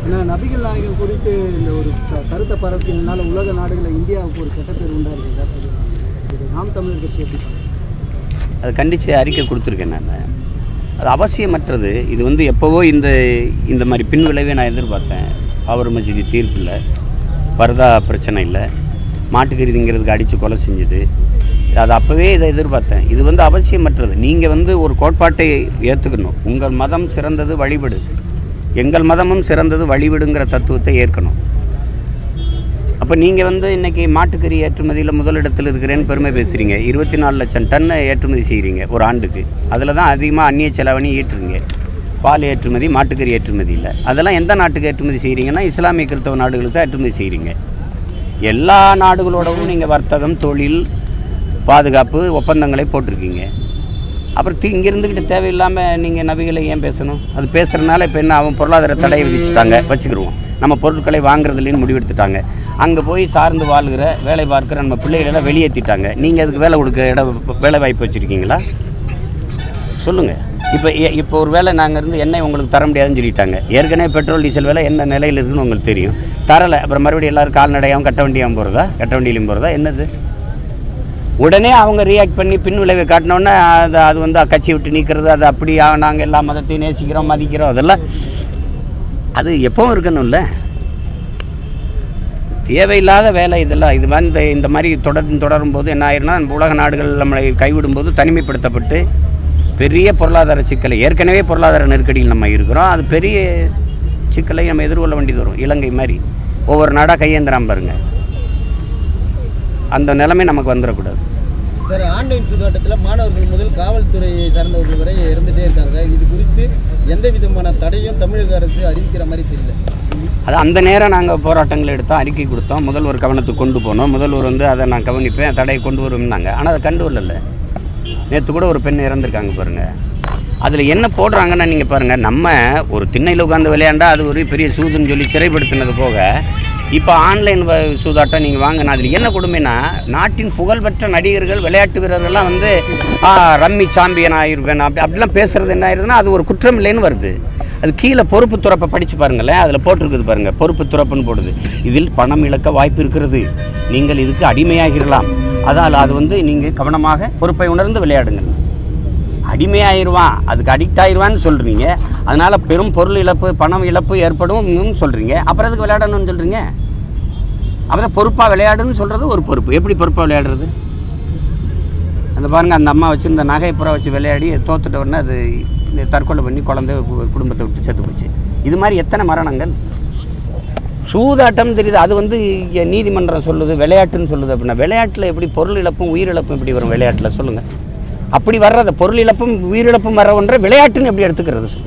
ஏன்னா நபிகள் நாயகம் குறித்து இந்த ஒரு க- கருத்தை பரப்பினால உலக நாடுகளில் இந்தியாவுக்கு ஒரு கெட்ட பேர் உண்டாயிருக்குதா இது நாம் தமிழர் கட்சி எப்படி பார்க்குறீங்க? அதை கண்டித்து அறிக்கை கொடுத்துருக்கேன் நான் அது அவசியமற்றது இது வந்து எப்போவோ இந்த இந்த மாதிரி பின் விளைவை நான் எதிர்பார்த்தேன் அவர் மஸ்ஜித் தீர்ப்பு இல்லை பரதா பிரச்சனை இல்லை மாட்டுக்கறிதுங்கிறதுக்கு அடித்து கொலை செஞ்சுது அது அப்போவே இதை எதிர்பார்த்தேன் இது வந்து அவசியமற்றது நீங்கள் வந்து ஒரு கோட்பாட்டை ஏற்றுக்கணும் உங்கள் மதம் சிறந்தது வழிபடு எங்கள் மதமும் சிறந்தது வழிபடுங்கிற தத்துவத்தை ஏற்கணும் அப்போ நீங்கள் வந்து இன்றைக்கி மாட்டுக்கறி ஏற்றுமதியில் முதலிடத்தில் இருக்கிறேன்னு பெருமை பேசுகிறீங்க இருபத்தி நாலு லட்சம் டன் ஏற்றுமதி செய்கிறீங்க ஒரு ஆண்டுக்கு அதில் தான் அதிகமாக அந்நிய செலவணி ஈட்டுறீங்க பால் ஏற்றுமதி மாட்டுக்கறி ஏற்றுமதி இல்லை அதெல்லாம் எந்த நாட்டுக்கு ஏற்றுமதி செய்கிறீங்கன்னா இஸ்லாமிய கிறிஸ்தவ நாடுகளுக்கு தான் ஏற்றுமதி செய்கிறீங்க எல்லா நாடுகளோடவும் நீங்கள் வர்த்தகம் தொழில் பாதுகாப்பு ஒப்பந்தங்களை போட்டிருக்கீங்க அப்புறம் தி- இங்க இருந்துக்கிட்டு தேவையில்லாமல் நீங்கள் நபிகளை ஏன் பேசணும் அது பேசுகிறதுனால இப்போ என்ன அவன் பொருளாதார தடையை விதிச்சுட்டாங்க வச்சுக்கிடுவோம் நம்ம பொருட்களை வாங்குறதுலேன்னு முடிவெடுத்துட்டாங்க அங்கே போய் சார்ந்து வாழ்கிற வேலை பார்க்குற நம்ம பிள்ளைகளெல்லாம் வெளியேற்றிட்டாங்க நீங்கள் அதுக்கு வேலை கொடுக்க இடம் வேலை வாய்ப்பு வச்சுருக்கீங்களா சொல்லுங்கள் இப்போ இப்போ ஒரு வேளை நாங்கள் இருந்து எண்ணெய் உங்களுக்கு தர முடியாதுன்னு சொல்லிட்டாங்க ஏற்கனவே பெட்ரோல் டீசல் விலை என்ன நிலையில் இருக்குன்னு உங்களுக்கு தெரியும் தரலை அப்புறம் மறுபடியும் எல்லோரும் கால்நடையாகவும் கட்ட வண்டியாகவும் போகிறதா கட்ட வண்டியிலையும் போகிறதா என்னது உடனே அவங்க ரியாக்ட் பண்ணி பின் விளைவை காட்டினோன்னே அது அது வந்து கட்சி விட்டு நீக்கிறது அது அப்படி நாங்கள் எல்லா மதத்தையும் நேசிக்கிறோம் மதிக்கிறோம் அதெல்லாம் அது எப்பவும் இருக்கணும்ல தேவையில்லாத வேலை இதெல்லாம் இது வந்து இந்த மாதிரி தொடர்ந்து தொடரும் போது என்ன ஆயிரும்னா நம்ம உலக நாடுகள் நம்மளை கைவிடும்போது தனிமைப்படுத்தப்பட்டு பெரிய பொருளாதார சிக்கலை ஏற்கனவே பொருளாதார நெருக்கடியில் நம்ம இருக்கிறோம் அது பெரிய சிக்கலை நம்ம எதிர்கொள்ள வேண்டியது வரும் இலங்கை மாதிரி ஒவ்வொரு நாடாக கையேந்திராம பாருங்க அந்த நிலைமை நமக்கு வந்துடக்கூடாது சார் ஆன்லைன் சூதாட்டத்தில் மாணவர்கள் முதல் காவல்துறையை சார்ந்தவர்கள் வரை இறந்துட்டே இருக்காங்க இது குறித்து எந்த விதமான தடையும் தமிழக அரசு அறிவிக்கிற மாதிரி தெரியல அது அந்த நேரம் நாங்கள் போராட்டங்கள் எடுத்தோம் அறிக்கை கொடுத்தோம் முதல்வர் கவனத்துக்கு கொண்டு போனோம் முதல்வர் வந்து அதை நான் கவனிப்பேன் தடையை கொண்டு வரும்னாங்க ஆனால் அதை கண்டு வரல நேற்று கூட ஒரு பெண் இறந்துருக்காங்க பாருங்கள் அதில் என்ன போடுறாங்கன்னா நீங்கள் பாருங்கள் நம்ம ஒரு திண்ணையில் உட்காந்து விளையாண்டா அது ஒரு பெரிய சூதுன்னு சொல்லி சிறைப்படுத்தினது போக இப்போ ஆன்லைன் வ- சூதாட்டம் நீங்கள் வாங்கினா அதில் என்ன கொடுமைனா நாட்டின் புகழ்பெற்ற நடிகர்கள் விளையாட்டு வீரர்கள்லாம் வந்து ஆ, ரம்மி சாம்பியன் ஆயிருவேன் அப்படி அப்படிலாம் பேசுகிறது என்ன ஆயிருதுன்னா அது ஒரு குற்றம் இல்லைன்னு வருது அது கீழே பொறுப்பு துறப்பை படித்து பாருங்களேன் அதில் போட்டிருக்குது பாருங்கள் பொறுப்பு துறப்புன்னு போடுது இதில் பணம் இழக்க வாய்ப்பு இருக்கிறது நீங்கள் இதுக்கு அடிமையாகிடலாம் அதால் அது வந்து நீங்கள் கவனமாக பொறுப்பை உணர்ந்து விளையாடுங்கள் அடிமையாயிருவான் அதுக்கு அடிக்ட் ஆயிடுவான்னு சொல்கிறீங்க அதனால் பெரும் பொருள் இழப்பு பணம் இழப்பு ஏற்படும் சொல்கிறீங்க அப்புறம் எதுக்கு விளையாடணும்னு சொல்கிறீங்க அப்புறம் பொறுப்பாக விளையாடுன்னு சொல்கிறது ஒரு பொறுப்பு எப்படி பொறுப்பாக விளையாடுறது அந்த பாருங்கள் அந்த அம்மா வச்சுருந்த நகை புறா வச்சு விளையாடி தோத்துட்ட உடனே அது இந்த தற்கொலை பண்ணி குழந்தை கு- குடும்பத்தை விட்டு செத்து போச்சு இது மாதிரி எத்தனை மரணங்கள் சூதாட்டம் தெரியுது அது வந்து இங்க நீதிமன்றம் சொல்லுது விளையாட்டுன்னு சொல்லுது அப்படின்னா விளையாட்டில் எப்படி பொருள் இழப்பும் உயிரிழப்பும் எப்படி வரும் விளையாட்டில் சொல்லுங்கள் அப்படி வர்றத பொருள் இழப்பும் உயிரிழப்பும் வர ஒன்றை விளையாட்டுன்னு எப்படி எடுத்துக்கிறது சொல்லுங்க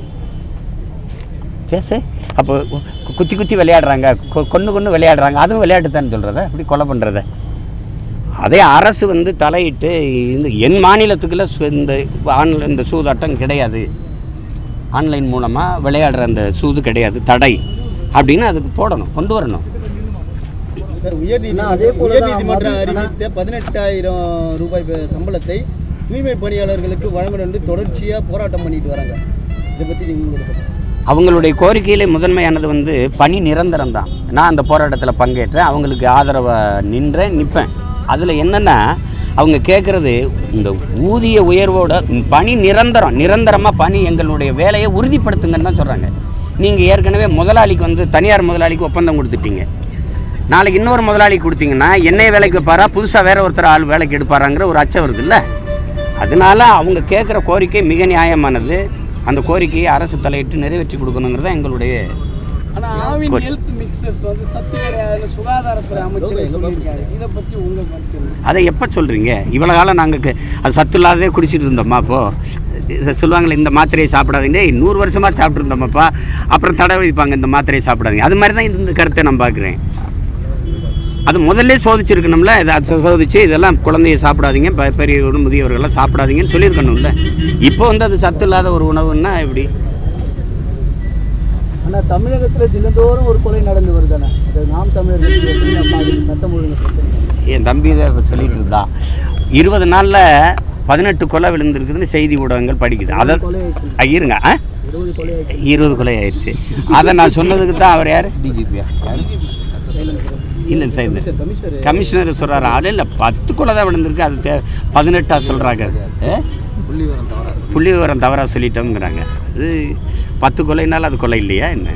பேசு அப்போ கு- குத்தி குத்தி விளையாடுறாங்க கொ- கொன்று கொன்று விளையாடுறாங்க அதுவும் விளையாட்டு தான் சொல்கிறத அப்படி கொலை பண்ணுறத அதே அரசு வந்து தலையிட்டு இந்த என் மாநிலத்துக்குள்ள சு- இந்த ஆன்லைன் இந்த சூதாட்டம் கிடையாது ஆன்லைன் மூலமாக விளையாடுற அந்த சூது கிடையாது தடை அப்படின்னு அதுக்கு போடணும் கொண்டு வரணும் சார் உயர் ஆனா, அதே போல தான் உயர்நீதிமன்றம் ஆனா- அறிவித்த பதினெட்டாயிரம் ரூபாய் ப- சம்பளத்தை தூய்மை பணியாளர்களுக்கு வழங்கணும்னு தொடர்ச்சியாக போராட்டம் பண்ணிட்டு வராங்க இதை பற்றி நீங்கள் அவங்களுடைய கோரிக்கையில் முதன்மையானது வந்து பணி நிரந்தரம் தான் நான் அந்த போராட்டத்தில் பங்கேற்றேன் அவங்களுக்கு ஆதரவாக நின்றேன் நிற்பேன் அதில் என்னென்னா அவங்க கேட்குறது இந்த ஊதிய உயர்வோட பணி நிரந்தரம் நிரந்தரமாக பணி எங்களுடைய வேலையை உறுதிப்படுத்துங்கன்னு தான் சொல்கிறாங்க நீங்கள் ஏற்கனவே முதலாளிக்கு வந்து தனியார் முதலாளிக்கு ஒப்பந்தம் கொடுத்துட்டீங்க நாளைக்கு இன்னொரு முதலாளி கொடுத்தீங்கன்னா என்னைய வேலைக்கு வைப்பாரா புதுசாக வேற ஒருத்தர் ஆள் வேலைக்கு எடுப்பாராங்கிற ஒரு அச்சம் வருது இல்லை அதனால அவங்க கேட்குற கோரிக்கை மிக நியாயமானது அந்த கோரிக்கையை அரசு தலையிட்டு நிறைவேற்றி கொடுக்கணுங்கிறது தான் எங்களுடைய ஆனால் ஆவின் கோரி- ஹெல்த் மிக்சர்ஸ் வந்து சத்து கிடையாதுன்னு சுகாதாரத்துறை அமைச்சர் சொல்லியிருக்காரு இதை பற்றி உங்கள் கருத்து என்ன? அதை எப்போ சொல்கிறீங்க இவ்வளோ காலம் நாங்கள் அது சத்து இல்லாததே குடிச்சிட்டு இருந்தோம்மா அப்போது இதை சொல்லுவாங்களே இந்த மாத்திரையை சாப்பிடாதீங்க டேய், நூறு வருஷமாக சாப்பிட்டு இருந்தோம்ப்பா அப்புறம் தடை விதிப்பாங்க இந்த மாத்திரையை சாப்பிடாதீங்க அது மாதிரி தான் இந்த கருத்தை நான் பார்க்குறேன் அது முதல்ல சோதிச்சிருக்கணும்ல இதை அது சோதிச்சு இதெல்லாம் குழந்தைய சாப்பிடாதீங்க பெ- பெரியவர்கள் முதியவர்கள்லாம் சாப்பிடாதீங்கன்னு சொல்லியிருக்கணும்ல இப்போ வந்து அது சத்து இல்லாத ஒரு உணவுன்னா எப்படி ஆனால் தமிழகத்தில் தினந்தோறும் ஒரு கொலை நடந்து வருதானே அது நாம் தமிழர் கட்சி எப்படி நம்ம அதுக்கு சட்டம் ஒழுங்கு பிரச்சனை என் தம்பி இதை சொல்லிட்டு இருந்தான் இருபது நாளில் பதினெட்டு கொலை விழுந்திருக்குதுன்னு செய்தி ஊடகங்கள் படிக்குது அதை கொலை ஆயிடுச்சு ஆ, இருங்க ஆ இருபது கொலை ஆயிடுச்சு இருபது கொலை ஆயிடுச்சு அதை நான் சொன்னதுக்கு தான் அவர் யார் டிஜிபியா இல்லை சார் கமிஷனர் கமிஷனர் சொல்கிறாரு அது இல்லை பத்து கொலை தான் விழுந்திருக்கு அது தே பதினெட்டா சொல்கிறாங்க புள்ளி வரம் தவறா புள்ளி விவரம் தவறாக சொல்லிட்டோங்கிறாங்க அது பத்து கொலைனாலும் அது கொலை இல்லையா என்ன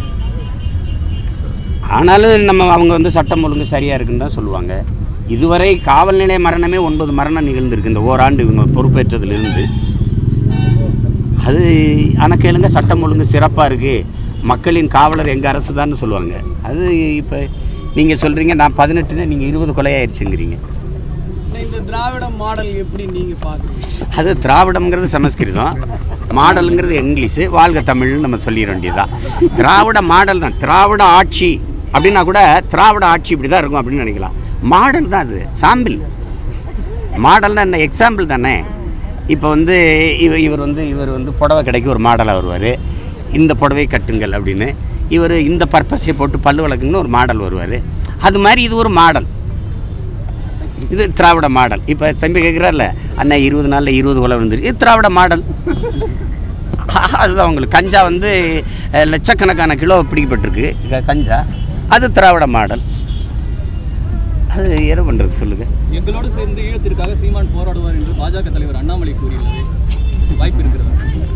ஆனாலும் நம்ம அவங்க வந்து சட்டம் ஒழுங்கு சரியாக இருக்குன்னு தான் சொல்லுவாங்க இதுவரை காவல் நிலைய மரணமே ஒன்பது மரணம் நிகழ்ந்திருக்கு இந்த ஓராண்டு இவங்க பொறுப்பேற்றதிலிருந்து அது ஆனால் கேளுங்க சட்டம் ஒழுங்கு சிறப்பாக இருக்குது மக்களின் காவலர் எங்கள் அரசு தான் சொல்லுவாங்க அது இப்போ நீங்கள் சொல்கிறீங்க நான் பதினெட்டுன்னு நீங்கள் இருபது கொலையாயிருச்சுங்கிறீங்க இந்த திராவிட மாடல் எப்படி நீங்க பாக்குறீங்க அது திராவிடம்ங்கிறது சமஸ்கிருதம் மாடலுங்கிறது இங்கிலீஷு வாழ்க தமிழ்னு நம்ம சொல்லிட வேண்டியதுதான் திராவிட மாடல் தான் திராவிட ஆட்சி அப்படின்னா கூட திராவிட ஆட்சி இப்படி தான் இருக்கும் அப்படின்னு நினைக்கலாம் மாடல் தான் அது சாம்பிள் மாடல்னா என்ன எக்ஸாம்பிள் தானே இப்போ வந்து இவ இவர் வந்து இவர் வந்து புடவை கடைக்கு ஒரு மாடலாக வருவார் இந்த புடவை கட்டுங்கள் அப்படின்னு இவர் இந்த பர்பஸை போட்டு பல்லு வழக்குங்கன்னு ஒரு மாடல் வருவார் அது மாதிரி இது ஒரு மாடல் இது திராவிட மாடல் இப்போ தம்பி கேட்குறாருல அண்ணா இருபது நாளில் இருபது கொலை வந்துருக்கு இது திராவிட மாடல் அதுதான் உங்களுக்கு கஞ்சா வந்து அஹ், லட்சக்கணக்கான கிலோ பிடிக்கப்பட்டிருக்கு க- கஞ்சா அது திராவிட மாடல் அது என்ன பண்ணுறது சொல்லுங்கள் எங்களோடு சேர்ந்து ஈழத்திற்காக சீமான் போராடுவார் என்று பாஜக தலைவர் அண்ணாமலை கூறியுள்ளது வாய்ப்பு இருக்கிறதா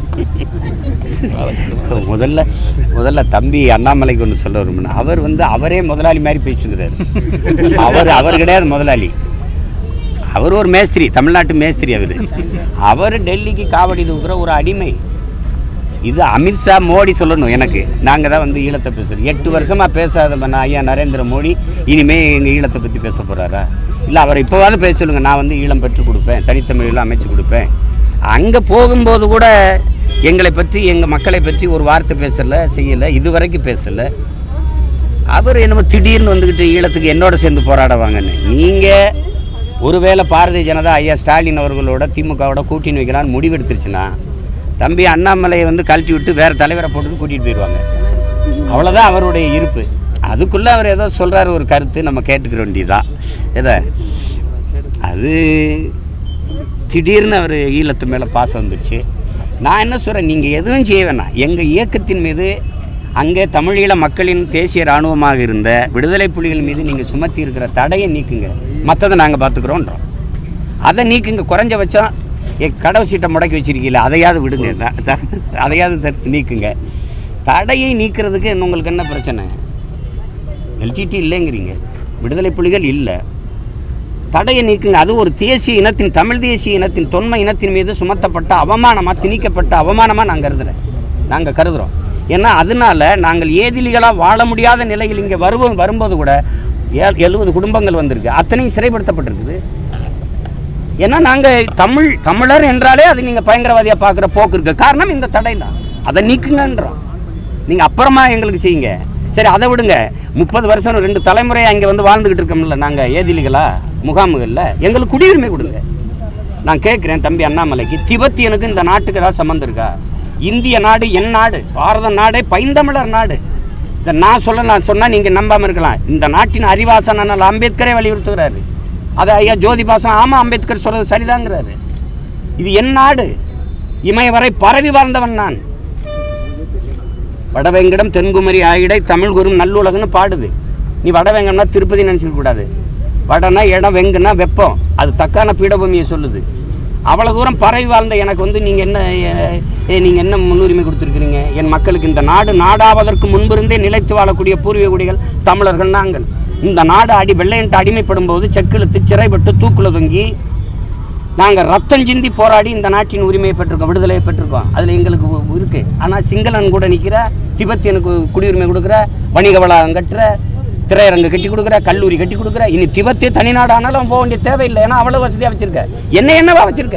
முதல்ல முதல்ல தம்பி அண்ணாமலைக்கு ஒன்று சொல்ல வரும்னா அவர் வந்து அவரே முதலாளி மாதிரி பேசுகிறார் அவர் அவர் கிடையாது முதலாளி அவர் ஒரு மேஸ்திரி தமிழ்நாட்டு மேஸ்திரி அவர் அவர் டெல்லிக்கு காவடி தூக்குற ஒரு அடிமை இது அமித்ஷா மோடி சொல்லணும் எனக்கு நாங்கள் தான் வந்து ஈழத்தை பேசுகிறோம் எட்டு வருஷமாக பேசாத பண்ண ஐயா நரேந்திர மோடி இனிமே எங்கள் ஈழத்தை பற்றி பேச போகிறாரா இல்லை அவர் இப்போவாவது பேச சொல்லுங்க நான் வந்து ஈழம் பெற்றுக் கொடுப்பேன் தனித்தமிழில் அமைச்சு கொடுப்பேன் அங்கே போகும்போது கூட எங்களை பற்றி எங்கள் மக்களை பற்றி ஒரு வார்த்தை பேசலை செய்யலை இது வரைக்கும் பேசலை அவர் என்னமோ திடீர்னு வந்துக்கிட்டு ஈழத்துக்கு என்னோட சேர்ந்து போராட வாங்கன்னு நீங்கள் ஒருவேளை பாரதிய ஜனதா ஐயா ஸ்டாலின் அவர்களோட திமுகவோட கூட்டணி வைக்கலான்னு முடிவெடுத்துருச்சுன்னா தம்பி அண்ணாமலையை வந்து கழட்டி விட்டு வேறு தலைவரை போட்டு கூட்டிகிட்டு போயிடுவாங்க அவ்வளோதான் அவருடைய இருப்பு அதுக்குள்ளே அவர் ஏதோ சொல்கிறாரு ஒரு கருத்து நம்ம கேட்டுக்கிற வேண்டியதுதான் எதை அது திடீர்னு அவர் ஈழத்து மேலே பாசம் வந்துடுச்சு நான் என்ன சொல்கிறேன் நீங்கள் எதுவும் செய்ய வேணாம் எங்கள் இயக்கத்தின் மீது அங்கே தமிழீழ மக்களின் தேசிய இராணுவமாக இருந்த விடுதலை புலிகள் மீது நீங்கள் சுமத்தி இருக்கிற தடையை நீக்குங்க மற்றதை நாங்கள் பார்த்துக்குறோன்றோம் அதை நீக்குங்க குறைஞ்சபட்சம் என் கடவு சீட்டை முடக்கி வச்சிருக்கீங்களா அதையாவது விடுங்க ந- த- அதையாவது த- நீக்குங்க தடையை நீக்கிறதுக்கு இன்னும் உங்களுக்கு என்ன பிரச்சனை எல்டிடி இல்லைங்கிறீங்க விடுதலை புலிகள் இல்லை தடையை நீக்குங்க அது ஒரு தேசிய இனத்தின் தமிழ் தேசிய இனத்தின் தொன்மை இனத்தின் மீது சுமத்தப்பட்ட அவமானமாக திணிக்கப்பட்ட அவமானமாக நாங்கள் கருதுறேன் நாங்கள் கருதுகிறோம் ஏன்னா அதனால நாங்கள் ஏதிலிகளாக வாழ முடியாத நிலையில் இங்கே வருவோம் வரும்போது கூட ஏ எழுபது குடும்பங்கள் வந்திருக்கு அத்தனையும் சிறைப்படுத்தப்பட்டிருக்குது ஏன்னா நாங்கள் தமிழ் தமிழர் என்றாலே அது நீங்கள் பயங்கரவாதியாக பார்க்குற போக்கு இருக்கு காரணம் இந்த தடை தான் அதை நீக்குங்கன்றோம் நீங்கள் அப்புறமா எங்களுக்கு செய்யுங்க சரி அதை விடுங்க முப்பது வருஷம் ரெண்டு தலைமுறையாக இங்கே வந்து வாழ்ந்துக்கிட்டு இருக்கோம்ல நாங்கள் ஏதிலிகளா முகாமுகளில் எங்களுக்கு குடியுரிமை கொடுங்க நான் கேட்குறேன் தம்பி அண்ணாமலைக்கு திபெத்தியனுக்கு இந்த நாட்டுக்கு ஏதாவது சம்மந்தம் இருக்கா இந்திய நாடு என் நாடு பாரத நாடே பைந்தமிழர் நாடு இதை நான் சொல்ல நான் சொன்னால் நீங்கள் நம்பாமல் இருக்கலாம் இந்த நாட்டின் அறிவாசனால் அம்பேத்கரே வலியுறுத்துகிறாரு அதை ஐயா ஜோதிபாசன் ஆமாம் அம்பேத்கர் சொல்கிறது சரிதாங்கிறாரு இது என் நாடு இமயவரை பரவி வாழ்ந்தவன் நான் வடவேங்கடம் தென்குமரி ஆயிடை தமிழ் குரும் நல்லுலகன்னு பாடுது நீ வடவேங்கம்னா திருப்பதி நினச்சிக்க கூடாது வடனா இடம் வெங்குனா வெப்பம் அது தக்கான பீடபூமியை சொல்லுது அவ்வளோ தூரம் பரவி வாழ்ந்த எனக்கு வந்து நீங்கள் என்ன நீங்கள் என்ன முன்னுரிமை கொடுத்துருக்கிறீங்க என் மக்களுக்கு இந்த நாடு நாடாவதற்கு முன்பிருந்தே நிலைத்து வாழக்கூடிய பூர்வீக குடிகள் தமிழர்கள் நாங்கள் இந்த நாடு அடி வெள்ளையன்ட்டு அடிமைப்படும் போது செக்கிழுத்து சிறைப்பட்டு தூக்குல தொங்கி நாங்கள் ரத்தம் சிந்தி போராடி இந்த நாட்டின் உரிமையை பெற்றிருக்கோம் விடுதலையை பெற்றிருக்கோம் அதில் எங்களுக்கு உ- இருக்கு ஆனால் சிங்களன் கூட நிற்கிற திபெத்தியனுக்கு குடியுரிமை கொடுக்குற வணிக வளாகம் கட்டுற திரையரங்கு கட்டி கொடுக்குற கல்லூரி கட்டி கொடுக்குற இனி திபெத்தே தனிநாடு ஆனாலும் போக வேண்டிய தேவையில்லை ஏன்னா அவ்வளோ வசதியாக வச்சிருக்க என்ன என்னவா வச்சிருக்க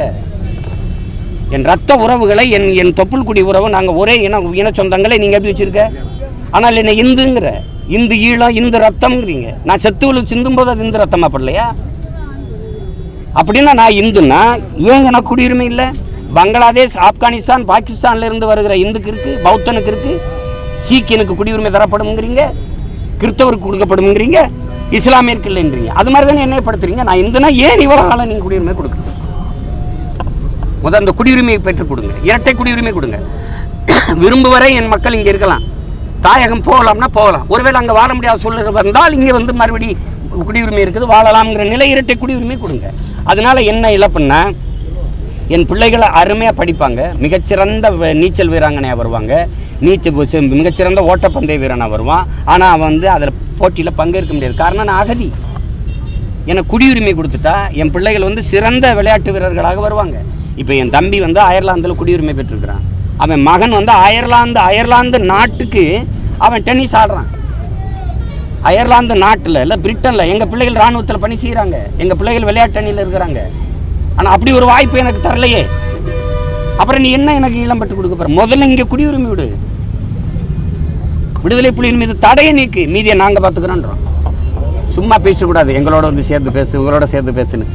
என் ரத்த உறவுகளை என் என் தொப்புள் குடி உறவு நாங்கள் ஒரே இன இன சொந்தங்களை நீங்கள் எப்படி வச்சிருக்க ஆனால் என்ன இந்துங்கிற இந்து ஈழம் இந்து ரத்தம்ங்கிறீங்க நான் செத்துவில் சிந்தும் போது அது இந்து ரத்தமா படலையா அப்படின்னா நான் இந்துன்னா ஏன் எனக்கு குடியுரிமை இல்லை பங்களாதேஷ் ஆப்கானிஸ்தான் பாகிஸ்தான்ல இருந்து வருகிற இந்துக்கு இருக்கு பௌத்தனுக்கு இருக்கு சீக்கியனுக்கு குடியுரிமை தரப்படும்ங்கிறீங்க கிறிஸ்தவருக்கு கொடுக்கப்படும்ங்கிறீங்க இஸ்லாமியருக்கு இல்லைன்றீங்க அது மாதிரி தானே என்னையப்படுத்துறீங்க நான் இந்துனா ஏன் இவ்வளோ காலம் நீங்கள் குடியுரிமை கொடுக்கணும் முதல் அந்த குடியுரிமையை பெற்றுக் கொடுங்க இரட்டை குடியுரிமை கொடுங்க விரும்புவரை என் மக்கள் இங்கே இருக்கலாம் தாயகம் போகலாம்னா போகலாம் ஒருவேளை அங்கே வாழ முடியாத சூழ்நிலை வந்தால் இங்கே வந்து மறுபடி குடியுரிமை இருக்குது வாழலாம்ங்கிற நிலை இரட்டை குடியுரிமை கொடுங்க அதனால என்ன இழப்புன்னா என் பிள்ளைகள் அருமையாக படிப்பாங்க மிகச்சிறந்த வ- நீச்சல் வீராங்கனையாக வருவாங்க நீச்சல் மிகச்சிறந்த ஓட்டப்பந்தய வீரனாக வருவான் ஆனால் அவன் வந்து அதில் போட்டியில் பங்கேற்க முடியாது காரணம் நான் அகதி எனக்கு குடியுரிமை கொடுத்துட்டா என் பிள்ளைகள் வந்து சிறந்த விளையாட்டு வீரர்களாக வருவாங்க இப்போ என் தம்பி வந்து அயர்லாந்தில் குடியுரிமை பெற்றிருக்கிறான் அவன் மகன் வந்து அயர்லாந்து அயர்லாந்து நாட்டுக்கு அவன் டென்னிஸ் ஆடுறான் அயர்லாந்து நாட்டில் இல்லை பிரிட்டனில் எங்கள் பிள்ளைகள் இராணுவத்தில் பணி செய்கிறாங்க எங்கள் பிள்ளைகள் விளையாட்டு அணியில் இருக்கிறாங்க ஆனால் அப்படி ஒரு வாய்ப்பு எனக்கு தரலையே அப்புறம் நீ என்ன எனக்கு இளம் பெற்று கொடுக்க போற முதல்ல இங்கே குடியுரிமை விடு விடுதலை புலியின் மீது தடையை நீக்கு மீதியை நாங்கள் பார்த்துக்கிறோன்றோம் சும்மா பேசக்கூடாது எங்களோட வந்து சேர்ந்து பேசு உங்களோட சேர்ந்து பேசுன்னு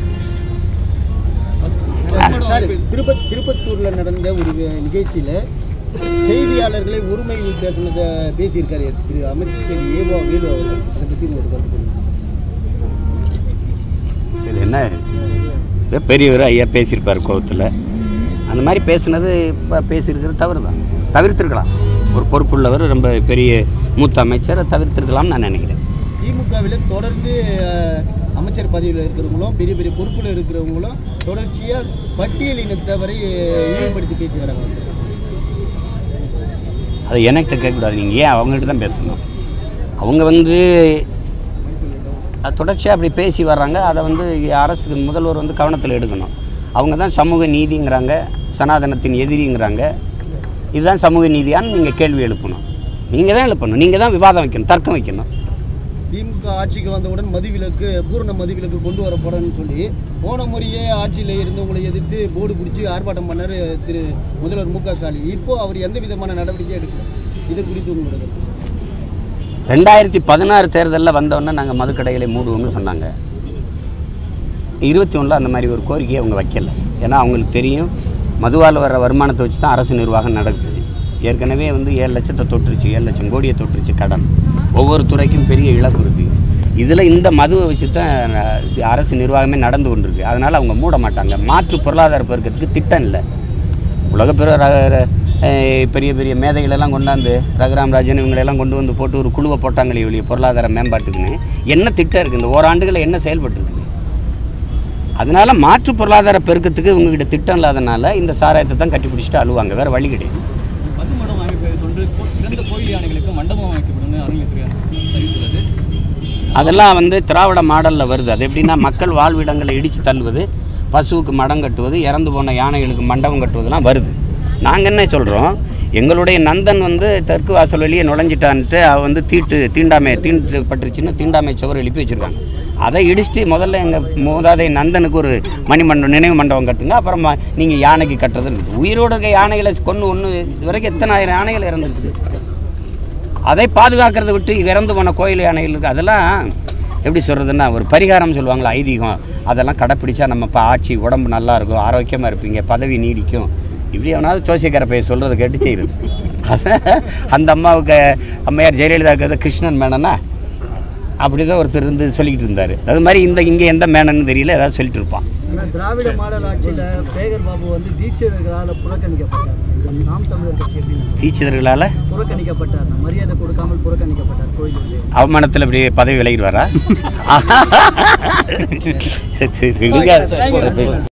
சார் திருப்பத் திருப்பத்தூர்ல நடந்த ஒரு நிகழ்ச்சியில செய்தியாளர்களை உரிமையில் பேசினதை பேசியிருக்காரு திரு அமைச்சர் ஏவோ வேலு அவர்கள் அதை பற்றி ஒரு கருத்து சொல்லுங்க. இது என்ன ஏதோ பெரியவர் ஐயா பேசியிருப்பார் கோவத்தில் அந்த மாதிரி பேசுனது இப்போ பேசியிருக்கிறது தவறு தான் தவிர்த்திருக்கலாம் ஒரு பொறுப்புள்ளவர் ரொம்ப பெரிய மூத்த அமைச்சரை தவிர்த்திருக்கலாம்னு நான் நினைக்கிறேன் திமுகவில் தொடர்ந்து அஹ், அமைச்சர் பதவியில் இருக்கிறவங்களும் பெரிய பெரிய பொறுப்பில் இருக்கிறவங்களும் தொடர்ச்சியாக பட்டியலினத்தவரை இழிவுபடுத்தி பேசி வராங்க சார். அது எனக்கு கேட்கக்கூடாது நீங்கள் ஏன் அவங்ககிட்ட தான் பேசணும் அவங்க வந்து அது தொடர்ச்சியாக அப்படி பேசி வர்றாங்க அதை வந்து அரசுக்கு முதல்வர் வந்து கவனத்தில் எடுக்கணும் அவங்க தான் சமூக நீதிங்கிறாங்க சனாதனத்தின் எதிரிங்கிறாங்க இதுதான் சமூக நீதியான்னு நீங்கள் கேள்வி எழுப்பணும் நீங்கள் தான் எழுப்பணும் நீங்கள் தான் விவாதம் வைக்கணும் தர்க்கம் வைக்கணும் திமுக ஆட்சிக்கு வந்தவுடன் மதுவிலக்கு பூரண மதுவிலக்கு கொண்டு வரப்படணும்னு சொல்லி போன முறையே ஆட்சியில் இருந்தவங்களை எதிர்த்து போர்டு பிடிச்சி ஆர்ப்பாட்டம் பண்ணார் திரு முதல்வர் மு க ஸ்டாலின் இப்போ அவர் எந்த விதமான நடவடிக்கை எடுக்கல இது குறித்து உங்களோட கருத்து. ரெண்டாயிரத்தி பதினாறு தேர்தலில் வந்தோடனே நாங்கள் மதுக்கடைகளை மூடுவோம்னு சொன்னாங்க இருபத்தி ஒன்றில் அந்த மாதிரி ஒரு கோரிக்கையை அவங்க வைக்கல ஏன்னா அவங்களுக்கு தெரியும் மதுவால் வர வருமானத்தை வச்சு தான் அரசு நிர்வாகம் நடக்குது ஏற்கனவே வந்து ஏழு லட்சத்தை தொட்டுருச்சு ஏழு லட்சம் கோடியை தொட்டுருச்சு கடன் ஒவ்வொரு துறைக்கும் பெரிய இழப்பு இருக்குது இதில் இந்த மதுவை வச்சு தான் அஹ், இது அரசு நிர்வாகமே நடந்து கொண்டிருக்கு அதனால் அவங்க மூட மாட்டாங்க மாற்று பொருளாதார பெருக்கத்துக்கு திட்டம் இல்லை உலக பெரிய ர- ர- அஹ் பெரிய பெரிய மேதைகளெல்லாம் கொண்டாந்து ரகுராம் ராஜன் இவங்களெல்லாம் கொண்டு வந்து போட்டு ஒரு குழுவை போட்டாங்களே வெளியே பொருளாதார மேம்பாட்டுக்குன்னு என்ன திட்டம் இருக்குது இந்த ஓராண்டுகளில் என்ன செயல்பட்டுருக்குது அதனால மாற்று பொருளாதார பெருக்கத்துக்கு உங்ககிட்ட திட்டம் இல்லாதனால இந்த சாராயத்தை தான் கட்டி பிடிச்சிட்டு அழுவாங்க வேறு வழி கிடையாது பசுமடம் அமைப்பதை கொண்டு கோ- சிறந்த கோயில் யானைகளுக்கு மண்டபம் அமைக்கப்படும் அறநிலையத்துறை அறிவித்துள்ளது அதெல்லாம் வந்து திராவிட மாடலில் வருது அது எப்படின்னா மக்கள் வாழ்விடங்களை இடித்து தள்ளுவது பசுவுக்கு மடம் கட்டுவது இறந்து போன யானைகளுக்கு மண்டபம் கட்டுவதெல்லாம் வருது நாங்கள் என்ன சொல்கிறோம் எங்களுடைய நந்தன் வந்து தெற்கு வாசல் வழியே நுழைஞ்சிட்டான்ட்டு அவ வந்து தீட்டு தீண்டாமை தீண்டு பட்டுருச்சுன்னு தீண்டாமை சுவர் எழுப்பி வச்சுருக்காங்க அதை இடிச்சுட்டு முதல்ல எங்கள் மூதாதை நந்தனுக்கு ஒரு மணிமண்டபம் நினைவு மண்டபம் கட்டுங்க அப்புறமா நீங்கள் யானைக்கு கட்டுறது இருக்குது உயிரோடு இருக்க யானைகளை கொண்டு ஒன்று இது வரைக்கும் எத்தனை ஆயிரம் யானைகள் இறந்துருக்குது அதை பாதுகாக்கிறத விட்டு இறந்து போன கோயில் யானைகள் இருக்குது அதெல்லாம் எப்படி சொல்கிறதுன்னா ஒரு பரிகாரம் சொல்லுவாங்களா ஐதீகம் அதெல்லாம் கடைப்பிடிச்சா நம்ம இப்போ ஆட்சி உடம்பு நல்லா இருக்கும் ஆரோக்கியமாக இருப்பீங்க பதவி நீடிக்கும் இப்படி அவனாவது ஜோசியக்கார பையன் சொல்கிறத கேட்டு செய்யுது அந்த அம்மாவுக்கு அம்மையார் ஜெயலலிதாவுக்கு அது கிருஷ்ணன் மேனனா அப்படி தான் ஒருத்தர் இருந்து சொல்லிக்கிட்டு இருந்தார் அது மாதிரி இந்த இங்கே எந்த மேனன்னு தெரியல ஏதாவது சொல்லிட்டு இருப்பான் ஆனால் திராவிட மாடல் ஆட்சியில் சேகர் பாபு வந்து தீட்சிதர்களால் புறக்கணிக்கப்பட்டார் இது நாம் தமிழர் கட்சி எப்படின்னு டீச்சர்களால் புறக்கணிக்கப்பட்டார் மரியாதை கொடுக்காமல் புறக்கணிக்கப்பட்டார் கோயில் அவமானத்தில் இப்படி பதவி விலகிடுவாரா சரி, சரி, விடுங்க.